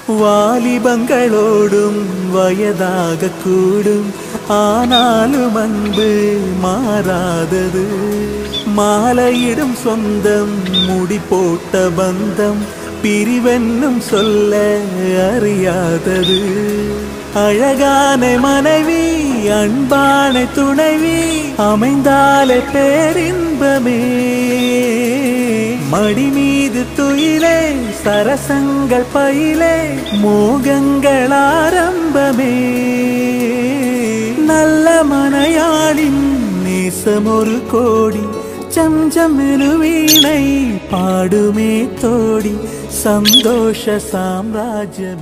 வாலிபங்களோடும் வயதாக கூடும் ஆனாலும் அன்பு மாறாதது மாலையிடும் சொந்தம் முடி போட்ட பந்தம் பிரிவென்னும் சொல்ல அறியாதது அழகான மனைவி அன்பான துணைவி அமைந்தாலே பேரின்பமே மடி மீது துயிலே சரசங்கள் பயிலே மோகங்கள் ஆரம்பமே நல்ல மனையாளின் நேசம் ஒரு கோடி சம்சமெனு வீணை பாடுமே தோடி சந்தோஷ சாம்ராஜ்யமே